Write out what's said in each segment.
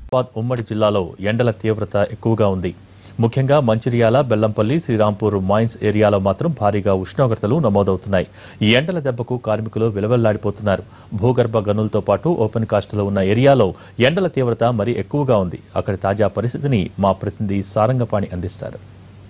ఆదిలాబాద్ ఉమ్మడి జిల్లాలో ఎండల తీవ్రత ఎక్కువగా ఉంది ముఖ్యంగా మంచిర్యాల బెల్లంపల్లి శ్రీరాంపూర్ మైన్స్ ఏరియాలో మాత్రం భారీగా ఉష్ణోగ్రతలు నమోదవుతున్నాయి ఈ ఎండల దెబ్బకు కార్మికులు విలవెల్లాడిపోతున్నారు భూగర్భ గనులతో పాటు ఓపెన్ కాస్ట్లో ఉన్న ఏరియాలో ఎండల తీవ్రత మరీ ఎక్కువగా ఉంది అక్కడి తాజా పరిస్థితిని మా ప్రతినిధి సారంగపాణి అందిస్తారు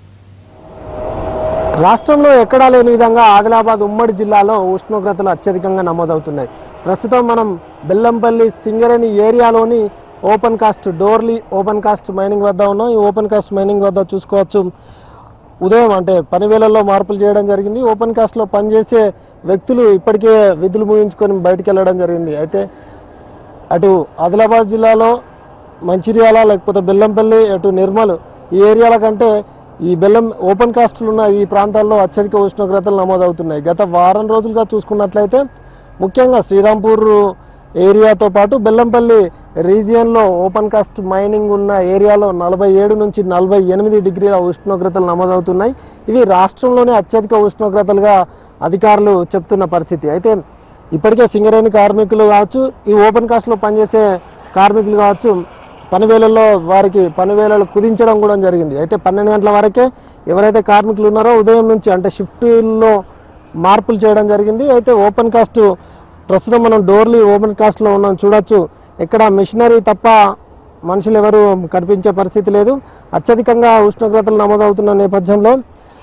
రాష్ట్రంలో ఎక్కడా లేని విధంగా ఆదిలాబాద్ ఉమ్మడి జిల్లాలో ఉష్ణోగ్రతలు అత్యధికంగా నమోదవుతున్నాయి ప్రస్తుతం మనం బెల్లంపల్లి సింగరేణి ఏరియాలోని open cast Dorli open cast mining వద్ద ఉన్నాం ఈ ఓపెన్ కాస్ట్ మైనింగ్ వద్ద చూసుకోవచ్చు ఉదయం అంటే పని వేళల్లో మార్పులు చేయడం జరిగింది ఓపెన్ కాస్ట్లో పనిచేసే వ్యక్తులు ఇప్పటికే విధులు ముగించుకొని బయటికి వెళ్ళడం జరిగింది అయితే అటు ఆదిలాబాద్ జిల్లాలో మంచిర్యాల లేకపోతే బెల్లంపల్లి అటు నిర్మల్ ఈ ఏరియాల కంటే ఈ బెల్లం ఓపెన్ కాస్టులు ఉన్న ఈ ప్రాంతాల్లో అత్యధిక ఉష్ణోగ్రతలు నమోదవుతున్నాయి గత వారం రోజులుగా చూసుకున్నట్లయితే ముఖ్యంగా శ్రీరాంపూర్ ఏరియాతో పాటు బెల్లంపల్లి రీజియన్లో ఓపెన్ కాస్ట్ మైనింగ్ ఉన్న ఏరియాలో నలభై ఏడు నుంచి నలభై ఎనిమిది డిగ్రీల ఉష్ణోగ్రతలు నమోదవుతున్నాయి ఇవి రాష్ట్రంలోనే అత్యధిక ఉష్ణోగ్రతలుగా అధికారులు చెప్తున్న పరిస్థితి అయితే ఇప్పటికే సింగరేణి కార్మికులు కావచ్చు ఈ ఓపెన్ కాస్ట్లో పనిచేసే కార్మికులు కావచ్చు పని వేళల్లో వారికి పని వేళలు కుదించడం కూడా జరిగింది అయితే పన్నెండు గంటల వరకే ఎవరైతే కార్మికులు ఉన్నారో ఉదయం నుంచి అంటే షిఫ్ట్లో మార్పులు చేయడం జరిగింది అయితే ఓపెన్ కాస్ట్ ప్రస్తుతం మనం డోర్లీ ఓపెన్ కాస్ట్లో ఉన్నాం చూడొచ్చు ఇక్కడ మిషనరీ తప్ప మనుషులు ఎవరు కనిపించే పరిస్థితి లేదు అత్యధికంగా ఉష్ణోగ్రతలు నమోదవుతున్న నేపథ్యంలో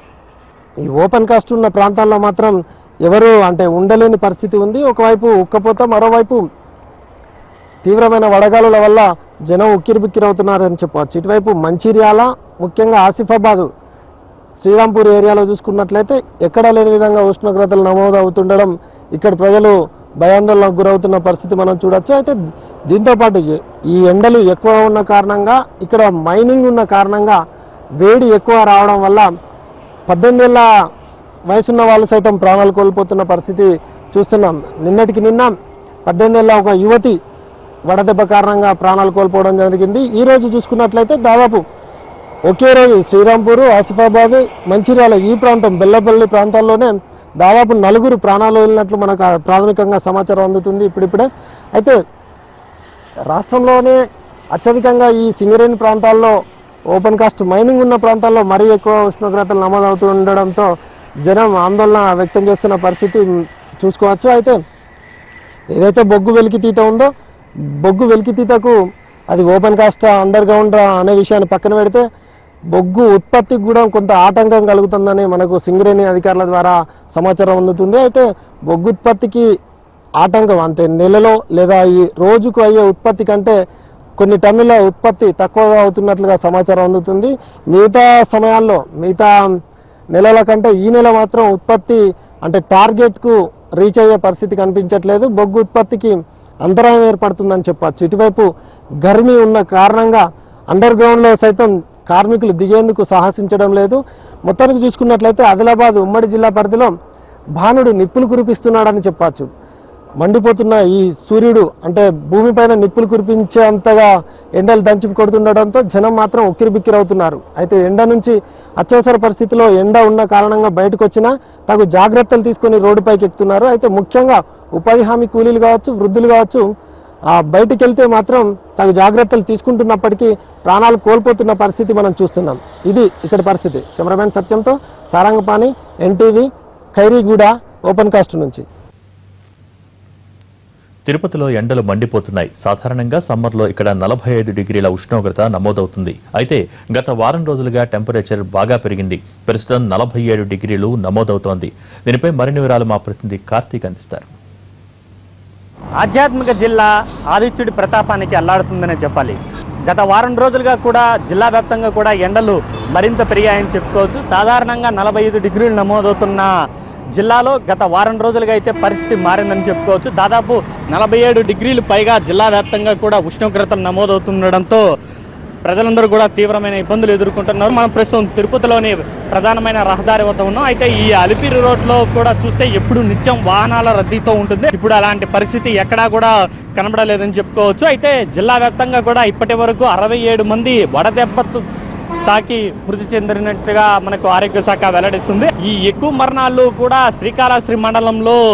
ఈ ఓపెన్ కాస్ట్ ఉన్న ప్రాంతాల్లో మాత్రం ఎవరు అంటే ఉండలేని పరిస్థితి ఉంది ఒకవైపు ఉక్కపోత మరోవైపు తీవ్రమైన వడగాలుల వల్ల జనం ఉక్కిరిబిక్కిరవుతున్నారని చెప్పవచ్చు ఇటువైపు మంచిర్యాల ముఖ్యంగా ఆసిఫాబాద్ శ్రీరాంపూర్ ఏరియాలో చూసుకున్నట్లయితే ఎక్కడా లేని విధంగా ఉష్ణోగ్రతలు నమోదు అవుతుండడం ఇక్కడ ప్రజలు భయాందోళనకు గురవుతున్న పరిస్థితి మనం చూడొచ్చు అయితే దీంతో పాటు ఈ- ఈ ఎండలు ఎక్కువ ఉన్న కారణంగా ఇక్కడ మైనింగ్ ఉన్న కారణంగా వేడి ఎక్కువ రావడం వల్ల పద్దెనిమిది ఏళ్ళ వయసున్న వాళ్ళు సైతం ప్రాణాలు కోల్పోతున్న పరిస్థితి చూస్తున్నాం నిన్నటికి నిన్న పద్దెనిమిది ఏళ్ళ ఒక యువతి వడదెబ్బ కారణంగా ప్రాణాలు కోల్పోవడం జరిగింది ఈ రోజు చూసుకున్నట్లయితే దాదాపు ఒకే రోజు శ్రీరాంపూర్ ఆసిఫాబాద్ మంచిర్యాల ఈ ప్రాంతం బెల్లపల్లి ప్రాంతాల్లోనే దాదాపు నలుగురు ప్రాణాలు వెళ్ళినట్లు మనకు ఆ ప్రాథమికంగా సమాచారం అందుతుంది ఇప్పుడిప్పుడే అయితే రాష్ట్రంలోనే అత్యధికంగా ఈ సింగరేణి ప్రాంతాల్లో ఓపెన్ కాస్ట్ మైనింగ్ ఉన్న ప్రాంతాల్లో మరీ ఎక్కువ ఉష్ణోగ్రతలు నమోదవుతూ ఉండడంతో జనం ఆందోళన వ్యక్తం చేస్తున్న పరిస్థితి చూసుకోవచ్చు అయితే ఏదైతే బొగ్గు వెలికితీత ఉందో బొగ్గు వెలికితీతకు అది ఓపెన్ కాస్ట్ అండర్ గ్రౌండ్ అనే విషయాన్ని పక్కన పెడితే బొగ్గు ఉత్పత్తికి కూడా కొంత ఆటంకం కలుగుతుందని మనకు సింగరేణి అధికారుల ద్వారా సమాచారం అందుతుంది అయితే బొగ్గు ఉత్పత్తికి ఆటంకం అంటే నెలలో లేదా ఈ రోజుకు అయ్యే ఉత్పత్తి కంటే కొన్ని టన్నుల ఉత్పత్తి తక్కువగా అవుతున్నట్లుగా సమాచారం అందుతుంది మిగతా సమయాల్లో మిగతా నెలల కంటే ఈ నెల మాత్రం ఉత్పత్తి అంటే టార్గెట్కు రీచ్ అయ్యే పరిస్థితి కనిపించట్లేదు బొగ్గు ఉత్పత్తికి అంతరాయం ఏర్పడుతుందని చెప్పచ్చు ఇటువైపు గర్మి ఉన్న కారణంగా అండర్ గ్రౌండ్లో సైతం కార్మికులు దిగేందుకు సాహసించడం లేదు మొత్తానికి చూసుకున్నట్లయితే ఆదిలాబాద్ ఉమ్మడి జిల్లా పరిధిలో భానుడు నిప్పులు కురిపిస్తున్నాడని చెప్పచ్చు మండిపోతున్న ఈ సూర్యుడు అంటే భూమిపైన నిప్పులు కురిపించేంతగా ఎండలు దంచి కొడుతుండడంతో జనం మాత్రం ఉక్కిరిబిక్కిరవుతున్నారు అయితే ఎండ నుంచి అత్యవసర పరిస్థితిలో ఎండ ఉన్న కారణంగా బయటకు వచ్చినా తగు జాగ్రత్తలు తీసుకొని రోడ్డుపైకి ఎక్కుతున్నారు అయితే ముఖ్యంగా ఉపాధి హామీ కూలీలు కావచ్చు వృద్ధులు కావచ్చు ఆ బయటికి వెళ్తే మాత్రం తగు జాగ్రత్తలు తీసుకుంటున్నప్పటికీ ప్రాణాలు కోల్పోతున్న పరిస్థితి మనం చూస్తున్నాం ఇది ఇక్కడ పరిస్థితి కెమెరామెన్ సత్యంతో Sarangapani NTV Khairiguda open cast నుంచి తిరుపతిలో ఎండలు మండిపోతున్నాయి సాధారణంగా సమ్మర్లో ఇక్కడ నలభై ఐదు డిగ్రీల ఉష్ణోగ్రత నమోదవుతుంది అయితే గత వారం రోజులుగా టెంపరేచర్ బాగా పెరిగింది ప్రస్తుతం నలభై ఏడు డిగ్రీలు నమోదవుతోంది దీనిపై మరిన్ని వివరాలు మా ప్రతినిధి కార్తీక్ అందిస్తారు ఆధ్యాత్మిక జిల్లా ఆదిత్యుడి ప్రతాపానికి అల్లాడుతుందనే చెప్పాలి గత వారం రోజులుగా కూడా జిల్లా వ్యాప్తంగా కూడా ఎండలు మరింత పెరిగాయని చెప్పుకోవచ్చు సాధారణంగా నలభై ఐదు డిగ్రీలు నమోదవుతున్న జిల్లాలో గత వారం రోజులుగా అయితే పరిస్థితి మారిందని చెప్పుకోవచ్చు దాదాపు నలభై ఏడు డిగ్రీలు పైగా జిల్లా వ్యాప్తంగా కూడా ఉష్ణోగ్రతలు నమోదవుతుండడంతో ప్రజలందరూ కూడా తీవ్రమైన ఇబ్బందులు ఎదుర్కొంటున్నారు మనం ప్రస్తుతం తిరుపతిలోని ప్రధానమైన రహదారి వద్ద ఉన్నాం అయితే ఈ అలిపిరి రోడ్లో కూడా చూస్తే ఎప్పుడు నిత్యం వాహనాల రద్దీతో ఉంటుంది ఇప్పుడు అలాంటి పరిస్థితి ఎక్కడా కూడా కనబడలేదని చెప్పుకోవచ్చు అయితే జిల్లా వ్యాప్తంగా కూడా ఇప్పటి వరకు అరవై ఏడు మంది వడదెబ్బ తాకి మృతి చెందినట్టుగా మనకు ఆరోగ్య శాఖ వెల్లడిస్తుంది ఈ ఎక్కువ మరణాలు కూడా శ్రీకాళహస్తి మండలంలో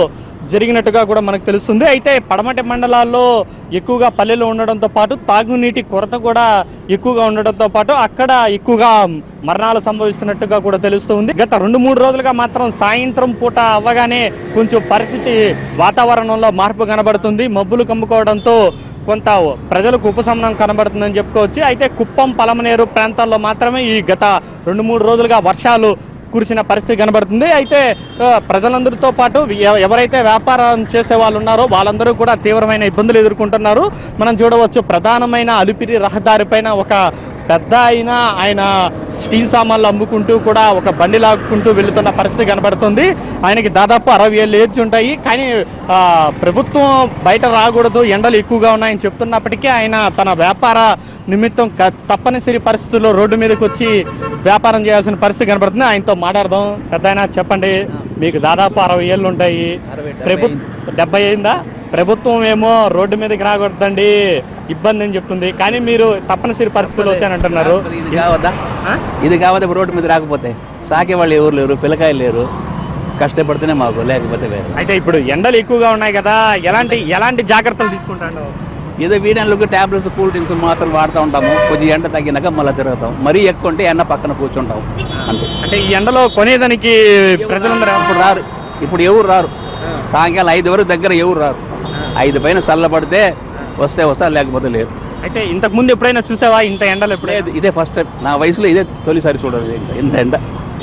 జరిగినట్టుగా కూడా మనకు తెలుస్తుంది అయితే పడమటి మండలాల్లో ఎక్కువగా పల్లెలు ఉండడంతో పాటు తాగునీటి కొరత కూడా ఎక్కువగా ఉండడంతో పాటు అక్కడ ఎక్కువగా మరణాలు సంభవిస్తున్నట్టుగా కూడా తెలుస్తుంది గత రెండు మూడు రోజులుగా మాత్రం సాయంత్రం పూట అవ్వగానే కొంచెం పరిస్థితి వాతావరణంలో మార్పు కనబడుతుంది మబ్బులు కమ్ముకోవడంతో కొంత ప్రజలకు ఉపశమనం కనబడుతుందని చెప్పుకోవచ్చు అయితే కుప్పం పలమనేరు ప్రాంతాల్లో మాత్రమే ఈ గత రెండు మూడు రోజులుగా వర్షాలు కురిసిన పరిస్థితి కనబడుతుంది అయితే ఆ, ప్రజలందరితో పాటు ఎ- ఎవరైతే వ్యాపారం చేసే వాళ్ళు ఉన్నారో వాళ్ళందరూ కూడా తీవ్రమైన ఇబ్బందులు ఎదుర్కొంటున్నారు మనం చూడవచ్చు ప్రధానమైన అలిపిరి రహదారి పైన ఒక పెద్ద ఆయన ఆయన స్టీల్ సామాన్లు అమ్ముకుంటూ కూడా ఒక బండి లాక్కుంటూ వెళ్తున్న పరిస్థితి కనబడుతుంది ఆయనకి దాదాపు అరవై ఏళ్ళు ఏజ్ ఉంటాయి కానీ ఆ, ప్రభుత్వం బయట రాకూడదు ఎండలు ఎక్కువగా ఉన్నాయని చెప్తున్నప్పటికీ ఆయన తన వ్యాపార నిమిత్తం క- తప్పనిసరి పరిస్థితుల్లో రోడ్డు మీదకి వచ్చి వ్యాపారం చేయాల్సిన పరిస్థితి కనబడుతుంది ఆయనతో మాట్లాడదాం పెద్ద ఆయన చెప్పండి మీకు దాదాపు అరవై ఏళ్ళు ఉంటాయి ప్రభు డెబ్బై అయిందా ప్రభుత్వం ఏమో రోడ్డు మీదకి రాకూడదండి ఇబ్బంది అని చెప్తుంది కానీ మీరు తప్పనిసరి పరిస్థితులు వచ్చానంటున్నారు ఇది కావద్దా ఇది కావద్దా ఇప్పుడు రోడ్డు మీద రాకపోతే సాకే వాళ్ళు ఎవరు లేరు పిల్లకాయలు లేరు కష్టపడితేనే మాకు లేకపోతే వేరు అయితే ఇప్పుడు ఎండలు ఎక్కువగా ఉన్నాయి కదా ఎలాంటి ఎలాంటి జాగ్రత్తలు తీసుకుంటాను ఏదో వీడియోలకు టాబ్లెట్స్ కూల్ డ్రింక్స్ మాత్రం వాడుతూ ఉంటాము కొద్దిగా ఎండ తగ్గినాక మళ్ళీ తిరుగుతాం మరీ ఎక్కువ ఉంటే ఎండ పక్కన కూర్చుంటాం అంతే అంటే ఈ ఎండలో కొనేదానికి ప్రజలందరూ ఇప్పుడు రారు ఇప్పుడు ఎవరు రారు సాయంకాలం ఐదు వరకు దగ్గర ఎవరు రారు ఐదు పైన చల్లబడితే వస్తే వస్తా లేకపోతే లేదు అయితే ఇంతకు ముందు ఎప్పుడైనా చూసావా ఇంత ఎండలు ఎప్పుడైనా లేదు ఇదే ఫస్ట్ టైం నా వయసులో ఇదే తొలిసారి చూడదు ఇంత ఇంత ఎండ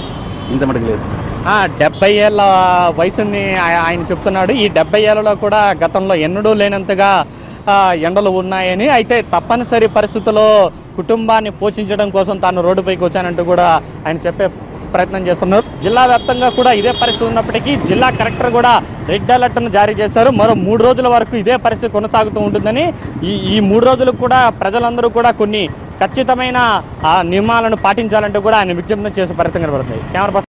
ఇంత మటుకు లేదు ఆ, డెబ్బై ఏళ్ళ వయసుని ఆయ- ఆయన చెప్తున్నాడు ఈ డెబ్బై ఏళ్ళలో కూడా గతంలో ఎన్నడూ లేనంతగా ఆ, ఎండలు ఉన్నాయని అయితే తప్పనిసరి పరిస్థితుల్లో కుటుంబాన్ని పోషించడం కోసం తాను రోడ్డుపైకి వచ్చానంటూ కూడా ఆయన చెప్పే ప్రయత్నం చేస్తున్నారు జిల్లా వ్యాప్తంగా కూడా ఇదే పరిస్థితి ఉన్నప్పటికీ జిల్లా కలెక్టర్ కూడా రెడ్ అలర్ట్ను జారీ చేశారు మరో మూడు రోజుల వరకు ఇదే పరిస్థితి కొనసాగుతూ ఉంటుందని ఈ ఈ మూడు రోజులు కూడా ప్రజలందరూ కూడా కొన్ని ఖచ్చితమైన ఆ, నియమాలను పాటించాలంటూ కూడా ఆయన విజ్ఞప్తి చేసే ప్రయత్నం కనబడుతుంది కెమెరా పర్సన్